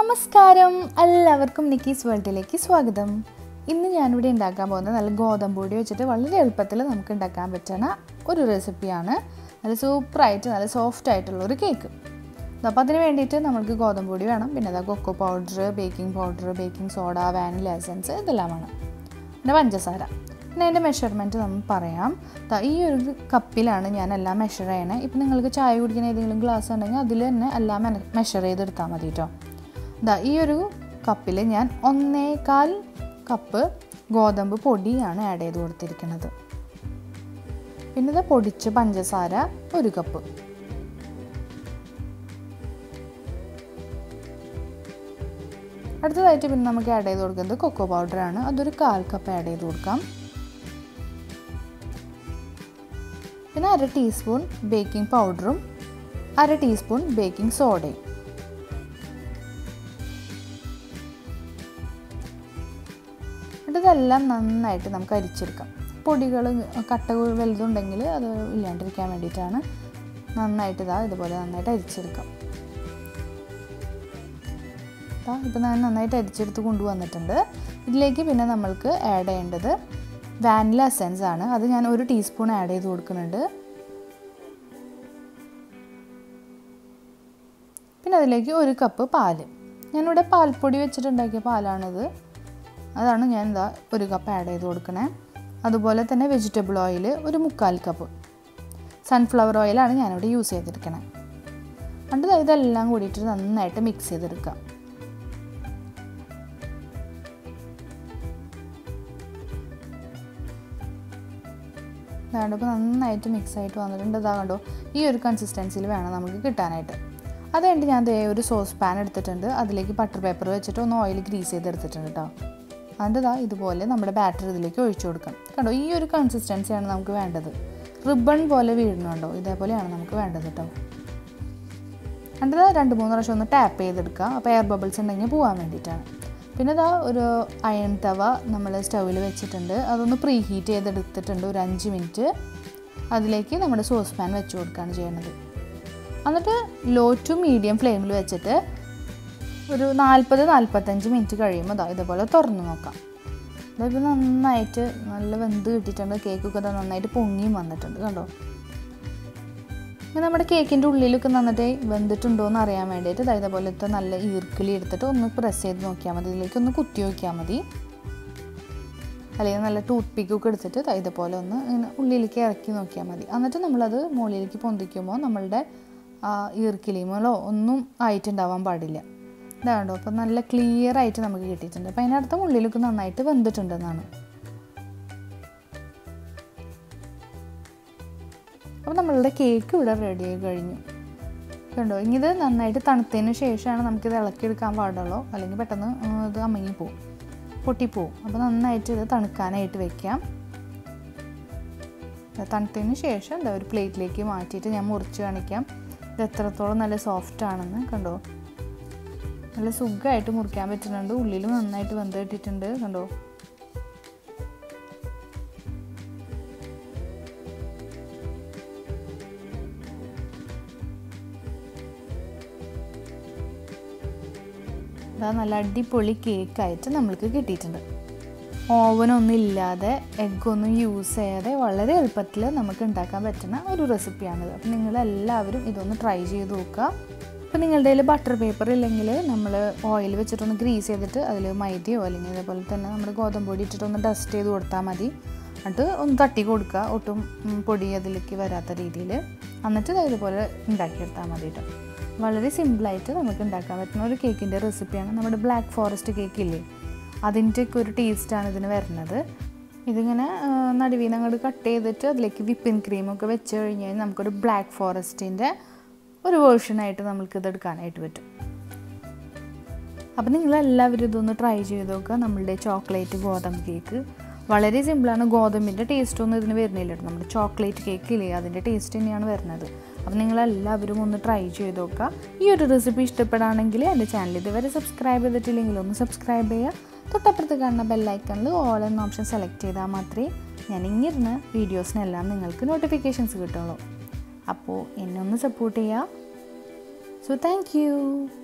നമസ്കാരം എല്ലാവർക്കും നിക്കീസ് വേൾഡിലേക്ക് സ്വാഗതം ഇന്ന് ഞാനിവിടെ ഉണ്ടാക്കാൻ പോകുന്നത് നല്ല ഗോതമ്പ് പൊടി വെച്ചിട്ട് വളരെ എളുപ്പത്തിൽ നമുക്ക് ഉണ്ടാക്കാൻ പറ്റുന്ന ഒരു റെസിപ്പിയാണ് നല്ല സൂപ്പറായിട്ട് നല്ല സോഫ്റ്റ് ആയിട്ടുള്ള ഒരു കേക്ക് അപ്പോൾ അതിന് വേണ്ടിയിട്ട് നമുക്ക് ഗോതമ്പ് പൊടി വേണം പിന്നെ അതാ cocoa powder baking powder baking soda vanilla essence ഇതെല്ലാം വേണം പിന്നെ പഞ്ചസാര പിന്നെ അതിൻ്റെ മെഷർമെൻറ്റ് നമ്മൾ പറയാം ദാ ഈ ഒരു കപ്പിലാണ് ഞാൻ എല്ലാം മെഷർ ചെയ്യണേ ഇപ്പം നിങ്ങൾക്ക് ചായ കുടിക്കുന്ന ഏതെങ്കിലും ഗ്ലാസ് ഉണ്ടെങ്കിൽ അതിൽ തന്നെ എല്ലാം മെഷർ ചെയ്തെടുത്താൽ മതി കേട്ടോ ദാ ഈ ഒരു കപ്പിൽ ഞാൻ ഒന്നേകാൽ കപ്പ് ഗോതമ്പ് പൊടിയാണ് ആഡ് ചെയ്ത് കൊടുത്തിരിക്കുന്നത് പിന്നെ ഇത് പൊടിച്ച പഞ്ചസാര ഒരു കപ്പ് അടുത്തതായിട്ട് പിന്നെ നമുക്ക് ആഡ് ചെയ്ത് കൊടുക്കുന്നത് കൊക്കോ പൗഡറാണ് അതൊരു കാൽ കപ്പ് ആഡ് ചെയ്ത് കൊടുക്കാം പിന്നെ അര ടീസ്പൂൺ ബേക്കിംഗ് പൗഡറും അര ടീസ്പൂൺ ബേക്കിംഗ് സോഡയും എന്നിട്ട് ഇതെല്ലാം നന്നായിട്ട് നമുക്ക് അരിച്ചെടുക്കാം പൊടികൾ കട്ടകൾ വലുതുണ്ടെങ്കിൽ അത് ഇല്ലാണ്ടിരിക്കാൻ വേണ്ടിയിട്ടാണ് നന്നായിട്ട് ഇതാ ഇതുപോലെ നന്നായിട്ട് അരിച്ചെടുക്കാം ഇപ്പം ഞാൻ നന്നായിട്ട് അരിച്ചെടുത്ത് കൊണ്ടുവന്നിട്ടുണ്ട് ഇതിലേക്ക് പിന്നെ നമ്മൾക്ക് ആഡ് ചെയ്യേണ്ടത് വാനില എസെൻസ് ആണ് അത് ഞാൻ ഒരു ടീസ്പൂൺ ആഡ് ചെയ്ത് കൊടുക്കുന്നുണ്ട് പിന്നെ അതിലേക്ക് ഒരു കപ്പ് പാല് ഞാനിവിടെ പാൽപ്പൊടി വെച്ചിട്ടുണ്ടാക്കിയ പാലാണിത് അതാണ് ഞാൻ എന്താ ഒരു കപ്പ് ആഡ് ചെയ്ത് കൊടുക്കണേ അതുപോലെ തന്നെ വെജിറ്റബിൾ ഓയിൽ ഒരു മുക്കാൽ കപ്പ് സൺഫ്ലവർ ഓയിലാണ് ഞാനിവിടെ യൂസ് ചെയ്തിരിക്കണേ എന്നിട്ട് ഇതെല്ലാം കൂടിയിട്ട് നന്നായിട്ട് മിക്സ് ചെയ്തെടുക്കാം അതാണ്ട് നന്നായിട്ട് മിക്സ് ആയിട്ട് വന്നിട്ടുണ്ട് ഇതാ കണ്ടോ ഈ ഒരു കൺസിസ്റ്റൻസിയിൽ വേണം നമുക്ക് കിട്ടാനായിട്ട് അത് കഴിഞ്ഞിട്ട് ഞാൻ ദേ ഒരു സോസ് പാൻ എടുത്തിട്ടുണ്ട് അതിലേക്ക് ബട്ടർ പേപ്പർ വെച്ചിട്ട് ഒന്ന് ഓയിൽ ഗ്രീസ് ചെയ്തെടുത്തിട്ടുണ്ട് കേട്ടോ അതിൻ്റെ ഇതാ ഇതുപോലെ നമ്മുടെ ബാറ്റർ ഇതിലേക്ക് ഒഴിച്ചു കൊടുക്കാം കണ്ടോ ഈ ഒരു കൺസിസ്റ്റൻസിയാണ് നമുക്ക് വേണ്ടത് റിബൺ പോലെ വീഴുന്നുണ്ടോ ഇതേപോലെയാണ് നമുക്ക് വേണ്ടത് കേട്ടോ കണ്ടത് രണ്ട് മൂന്ന് പ്രാവശ്യം ഒന്ന് ടാപ്പ് ചെയ്തെടുക്കുക അപ്പോൾ എയർ ബബിൾസ് ഉണ്ടെങ്കിൽ പോകാൻ വേണ്ടിയിട്ടാണ് പിന്നെ ഇതാ ഒരു അയൺ തവ നമ്മൾ സ്റ്റൗവിൽ വെച്ചിട്ടുണ്ട് അതൊന്ന് പ്രീ ഹീറ്റ് ചെയ്തെടുത്തിട്ടുണ്ട് ഒരു അഞ്ച് മിനിറ്റ് അതിലേക്ക് നമ്മുടെ സോസ് പാൻ വെച്ച് കൊടുക്കുകയാണ് ചെയ്യുന്നത് എന്നിട്ട് ലോ ടു മീഡിയം ഫ്ലെയിമിൽ വെച്ചിട്ട് ഒരു നാൽപ്പത് നാൽപ്പത്തഞ്ച് മിനിറ്റ് കഴിയുമ്പോൾ ഇതാ ഇതുപോലെ തുറന്ന് നോക്കാം ഇതിപ്പോൾ നന്നായിട്ട് നല്ല വെന്ത് കിട്ടിയിട്ടുണ്ട് കേക്കൊക്കെ നന്നായിട്ട് പൊങ്ങിയും വന്നിട്ടുണ്ട് കണ്ടോ നമ്മുടെ കേക്കിൻ്റെ ഉള്ളിലൊക്കെ നന്നിട്ട് വെന്തിട്ടുണ്ടോ എന്ന് അറിയാൻ വേണ്ടിയിട്ട് അതായത് പോലത്തെ നല്ല ഈർക്കിളി എടുത്തിട്ട് ഒന്ന് പ്രസ് ചെയ്ത് നോക്കിയാൽ മതി ഇതിലേക്ക് ഒന്ന് കുത്തി നോക്കിയാൽ മതി അല്ലെങ്കിൽ നല്ല ടൂത്ത് പിക്കൊക്കെ എടുത്തിട്ട് ഇതുപോലെ ഒന്ന് ഇങ്ങനെ ഉള്ളിലേക്ക് ഇറക്കി നോക്കിയാൽ മതി എന്നിട്ട് നമ്മളത് മുകളിലേക്ക് പൊന്തിക്കുമ്പോൾ നമ്മളുടെ ഈർക്കിളിമലോ ഒന്നും ആയിട്ടുണ്ടാവാൻ പാടില്ല ഇതാണ്ടോ അപ്പോൾ നല്ല ക്ലിയർ ആയിട്ട് നമുക്ക് കിട്ടിയിട്ടുണ്ട് അപ്പോൾ അതിനർത്ഥം ഉള്ളിലൊക്കെ നന്നായിട്ട് വെന്തിട്ടുണ്ടെന്നാണ് അപ്പോൾ നമ്മളുടെ കേക്ക് ഇവിടെ റെഡി ആയി കഴിഞ്ഞു കണ്ടോ ഇനി ഇത് നന്നായിട്ട് തണുത്തതിന് ശേഷമാണ് നമുക്കിത് ഇളക്കിയെടുക്കാൻ പാടുള്ളൂ അല്ലെങ്കിൽ പെട്ടെന്ന് ഇത് അമങ്ങി പോവും പൊട്ടിപ്പോവും അപ്പോൾ നന്നായിട്ട് ഇത് തണുക്കാനായിട്ട് വെക്കാം തണുത്തതിന് ശേഷം എന്താ ഒരു പ്ലേറ്റിലേക്ക് മാറ്റിയിട്ട് ഞാൻ മുറിച്ച് കാണിക്കാം ഇത് എത്രത്തോളം നല്ല സോഫ്റ്റ് ആണെന്ന് കണ്ടോ നല്ല സുഖമായിട്ട് മുറിക്കാൻ പറ്റുന്നുണ്ട് ഉള്ളിൽ നന്നായിട്ട് വെന്ത് കിട്ടിയിട്ടുണ്ട് കണ്ടോ അതാ നല്ല അടിപൊളി കേക്കായിട്ട് നമ്മൾക്ക് കിട്ടിയിട്ടുണ്ട് ഓവനൊന്നും ഇല്ലാതെ എഗ്ഗൊന്നും യൂസ് ചെയ്യാതെ വളരെ എളുപ്പത്തിൽ നമുക്ക് ഉണ്ടാക്കാൻ പറ്റുന്ന ഒരു റെസിപ്പിയാണിത് അപ്പം നിങ്ങളെല്ലാവരും ഇതൊന്ന് ട്രൈ ചെയ്ത് നോക്കുക അപ്പോൾ നിങ്ങളുടെ കയ്യിൽ ബട്ടർ പേപ്പർ ഇല്ലെങ്കിൽ നമ്മൾ ഓയിൽ വെച്ചിട്ടൊന്ന് ഗ്രീസ് ചെയ്തിട്ട് അതിൽ മൈദയോ അല്ലെങ്കിൽ അതേപോലെ തന്നെ നമ്മുടെ ഗോതമ്പ് പൊടി ഇട്ടിട്ടൊന്ന് ഡസ്റ്റ് ചെയ്ത് കൊടുത്താൽ മതി എന്നിട്ട് ഒന്ന് തട്ടി കൊടുക്കുക ഒട്ടും പൊടി അതിലേക്ക് വരാത്ത രീതിയിൽ എന്നിട്ട് ഇതുപോലെ ഉണ്ടാക്കിയെടുത്താൽ മതി കേട്ടോ വളരെ സിമ്പിളായിട്ട് നമുക്ക് ഉണ്ടാക്കാൻ പറ്റുന്ന ഒരു കേക്കിൻ്റെ റെസിപ്പിയാണ് നമ്മുടെ ബ്ലാക്ക് ഫോറസ്റ്റ് കേക്ക് ഇല്ലേ അതിൻ്റെയൊക്കെ ഒരു ടേസ്റ്റാണ് ഇതിന് വരുന്നത് ഇതിങ്ങനെ നടുവിൽ നിന്ന് അങ്ങോട്ട് കട്ട് ചെയ്തിട്ട് അതിലേക്ക് വിപ്പിംഗ് ക്രീമൊക്കെ വെച്ച് കഴിഞ്ഞ് കഴിഞ്ഞാൽ നമുക്കൊരു ബ്ലാക്ക് ഫോറസ്റ്റിൻ്റെ ഒരു വേർഷനായിട്ട് നമുക്കിത് എടുക്കാനായിട്ട് പറ്റും അപ്പം നിങ്ങളെല്ലാവരും ഇതൊന്ന് ട്രൈ ചെയ്ത് നോക്കുക നമ്മളുടെ ചോക്ലേറ്റ് ഗോതമ്പ് കേക്ക് വളരെ സിമ്പിളാണ് ഗോതമ്പിൻ്റെ ടേസ്റ്റൊന്നും ഇതിന് വരുന്നില്ല കേട്ടോ നമ്മുടെ ചോക്ലേറ്റ് കേക്ക് ഇല്ലേ അതിൻ്റെ ടേസ്റ്റ് തന്നെയാണ് വരുന്നത് അപ്പം നിങ്ങളെല്ലാവരും ഒന്ന് ട്രൈ ചെയ്ത് നോക്കുക ഈ ഒരു റെസിപ്പി ഇഷ്ടപ്പെടുകയാണെങ്കിൽ എൻ്റെ ചാനൽ ഇതുവരെ സബ്സ്ക്രൈബ് ചെയ്തിട്ടില്ലെങ്കിൽ ഒന്ന് സബ്സ്ക്രൈബ് ചെയ്യുക തൊട്ടപ്പുറത്ത് കാണുന്ന ബെല്ലൈക്കണിൽ ഓൾ എന്ന ഓപ്ഷൻ സെലക്ട് ചെയ്താൽ മാത്രമേ ഞാൻ ഇങ്ങിരുന്ന് വീഡിയോസിനെല്ലാം നിങ്ങൾക്ക് നോട്ടിഫിക്കേഷൻസ് കിട്ടുള്ളൂ അപ്പോൾ എന്നെ ഒന്ന് സപ്പോർട്ട് ചെയ്യുക സോ താങ്ക് യു